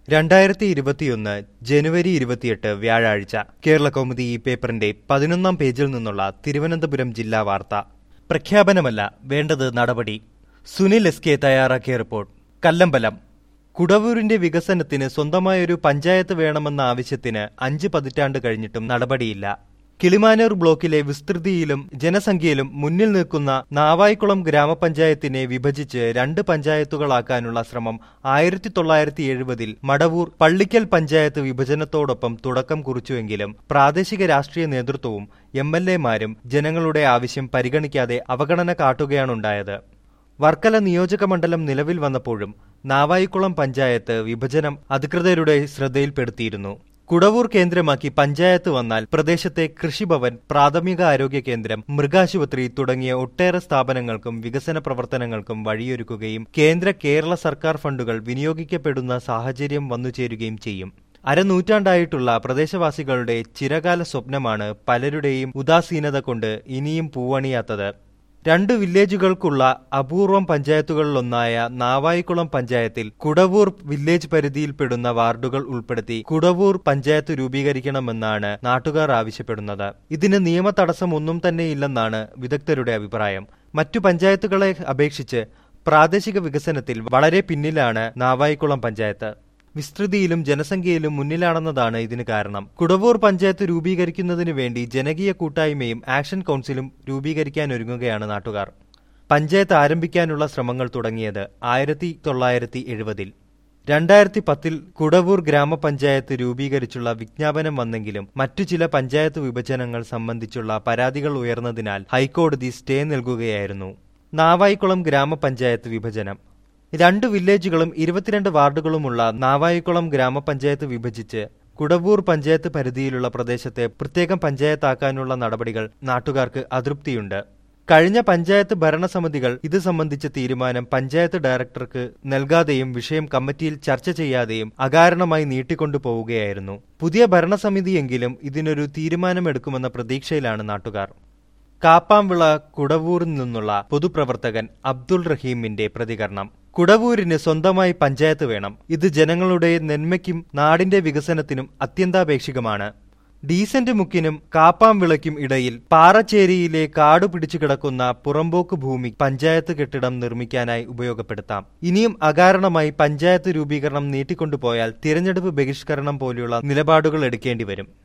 രണ്ടായിരത്തി ഇരുപത്തിയൊന്ന് ജനുവരി ഇരുപത്തിയെട്ട് വ്യാഴാഴ്ച കേരള കൗമുദി ഈ പേപ്പറിന്റെ പതിനൊന്നാം പേജിൽ നിന്നുള്ള തിരുവനന്തപുരം ജില്ലാ വാർത്ത പ്രഖ്യാപനമല്ല വേണ്ടത് നടപടി സുനിൽ എസ് കെ തയ്യാറാക്കിയ റിപ്പോർട്ട് കല്ലമ്പലം കുടവൂരിന്റെ വികസനത്തിന് സ്വന്തമായൊരു പഞ്ചായത്ത് വേണമെന്ന ആവശ്യത്തിന് അഞ്ച് പതിറ്റാണ്ട് കഴിഞ്ഞിട്ടും നടപടിയില്ല കിളിമാനൂർ ബ്ലോക്കിലെ വിസ്തൃതിയിലും ജനസംഖ്യയിലും മുന്നിൽ നിൽക്കുന്ന നാവായിക്കുളം ഗ്രാമപഞ്ചായത്തിനെ വിഭജിച്ച് രണ്ട് പഞ്ചായത്തുകളാക്കാനുള്ള ശ്രമം ആയിരത്തി തൊള്ളായിരത്തി എഴുപതിൽ മടവൂർ പള്ളിക്കൽ പഞ്ചായത്ത് വിഭജനത്തോടൊപ്പം തുടക്കം കുറിച്ചുവെങ്കിലും പ്രാദേശിക രാഷ്ട്രീയ നേതൃത്വവും എം എൽ എമാരും ജനങ്ങളുടെ ആവശ്യം പരിഗണിക്കാതെ അവഗണന കാട്ടുകയാണുണ്ടായത് വർക്കല നിയോജക മണ്ഡലം നിലവിൽ വന്നപ്പോഴും നാവായിക്കുളം പഞ്ചായത്ത് വിഭജനം അധികൃതരുടെ ശ്രദ്ധയിൽപ്പെടുത്തിയിരുന്നു കുടവൂർ കേന്ദ്രമാക്കി പഞ്ചായത്ത് വന്നാൽ പ്രദേശത്തെ കൃഷിഭവൻ പ്രാഥമിക ആരോഗ്യ കേന്ദ്രം മൃഗാശുപത്രി തുടങ്ങിയ ഒട്ടേറെ സ്ഥാപനങ്ങൾക്കും വികസന പ്രവർത്തനങ്ങൾക്കും വഴിയൊരുക്കുകയും കേന്ദ്ര കേരള സർക്കാർ ഫണ്ടുകൾ വിനിയോഗിക്കപ്പെടുന്ന സാഹചര്യം വന്നുചേരുകയും ചെയ്യും അരനൂറ്റാണ്ടായിട്ടുള്ള പ്രദേശവാസികളുടെ ചിരകാല സ്വപ്നമാണ് പലരുടെയും ഉദാസീനത കൊണ്ട് ഇനിയും പൂവണിയാത്തത് രണ്ട് വില്ലേജുകൾക്കുള്ള അപൂർവം പഞ്ചായത്തുകളിലൊന്നായ നാവായിക്കുളം പഞ്ചായത്തിൽ കുടവൂർ വില്ലേജ് പരിധിയിൽപ്പെടുന്ന വാർഡുകൾ ഉൾപ്പെടുത്തി കുടവൂർ പഞ്ചായത്ത് രൂപീകരിക്കണമെന്നാണ് നാട്ടുകാർ ആവശ്യപ്പെടുന്നത് ഇതിന് നിയമ തടസ്സമൊന്നും തന്നെയില്ലെന്നാണ് വിദഗ്ധരുടെ അഭിപ്രായം മറ്റു പഞ്ചായത്തുകളെ അപേക്ഷിച്ച് പ്രാദേശിക വികസനത്തിൽ വളരെ പിന്നിലാണ് നാവായിക്കുളം പഞ്ചായത്ത് വിസ്തൃതിയിലും ജനസംഖ്യയിലും മുന്നിലാണെന്നതാണ് ഇതിന് കാരണം കുടവൂർ പഞ്ചായത്ത് രൂപീകരിക്കുന്നതിനു വേണ്ടി ജനകീയ കൂട്ടായ്മയും ആക്ഷൻ കൌൺസിലും രൂപീകരിക്കാനൊരുങ്ങുകയാണ് നാട്ടുകാർ പഞ്ചായത്ത് ആരംഭിക്കാനുള്ള ശ്രമങ്ങൾ തുടങ്ങിയത് ആയിരത്തി തൊള്ളായിരത്തി എഴുപതിൽ രണ്ടായിരത്തി പത്തിൽ കുടവൂർ ഗ്രാമപഞ്ചായത്ത് രൂപീകരിച്ചുള്ള വിജ്ഞാപനം വന്നെങ്കിലും മറ്റു ചില പഞ്ചായത്ത് വിഭജനങ്ങൾ സംബന്ധിച്ചുള്ള പരാതികൾ ഉയർന്നതിനാൽ ഹൈക്കോടതി സ്റ്റേ നൽകുകയായിരുന്നു നാവായിക്കുളം ഗ്രാമപഞ്ചായത്ത് വിഭജനം രണ്ട് വില്ലേജുകളും ഇരുപത്തിരണ്ട് വാർഡുകളുമുള്ള നാവായിക്കുളം ഗ്രാമപഞ്ചായത്ത് വിഭജിച്ച് കുടവൂർ പഞ്ചായത്ത് പരിധിയിലുള്ള പ്രദേശത്തെ പ്രത്യേകം പഞ്ചായത്താക്കാനുള്ള നടപടികൾ നാട്ടുകാർക്ക് അതൃപ്തിയുണ്ട് കഴിഞ്ഞ പഞ്ചായത്ത് ഭരണസമിതികൾ ഇത് സംബന്ധിച്ച തീരുമാനം പഞ്ചായത്ത് ഡയറക്ടർക്ക് നൽകാതെയും വിഷയം കമ്മിറ്റിയിൽ ചർച്ച ചെയ്യാതെയും അകാരണമായി നീട്ടിക്കൊണ്ടു പോവുകയായിരുന്നു പുതിയ ഭരണസമിതിയെങ്കിലും ഇതിനൊരു തീരുമാനമെടുക്കുമെന്ന പ്രതീക്ഷയിലാണ് നാട്ടുകാർ കാപ്പാംവിള കുടവൂരിൽ നിന്നുള്ള പൊതുപ്രവർത്തകൻ അബ്ദുൾ റഹീമിന്റെ പ്രതികരണം കുടവൂരിന് സ്വന്തമായി പഞ്ചായത്ത് വേണം ഇത് ജനങ്ങളുടെ നന്മയ്ക്കും നാടിന്റെ വികസനത്തിനും അത്യന്താപേക്ഷികമാണ് ഡീസന്റ് മുക്കിനും കാപ്പാംവിളയ്ക്കും ഇടയിൽ പാറച്ചേരിയിലെ കാടു പിടിച്ചു കിടക്കുന്ന പുറമ്പോക്ക് ഭൂമി പഞ്ചായത്ത് കെട്ടിടം നിർമ്മിക്കാനായി ഉപയോഗപ്പെടുത്താം ഇനിയും അകാരണമായി പഞ്ചായത്ത് രൂപീകരണം നീട്ടിക്കൊണ്ടുപോയാൽ തിരഞ്ഞെടുപ്പ് ബഹിഷ്കരണം പോലെയുള്ള നിലപാടുകൾ എടുക്കേണ്ടി വരും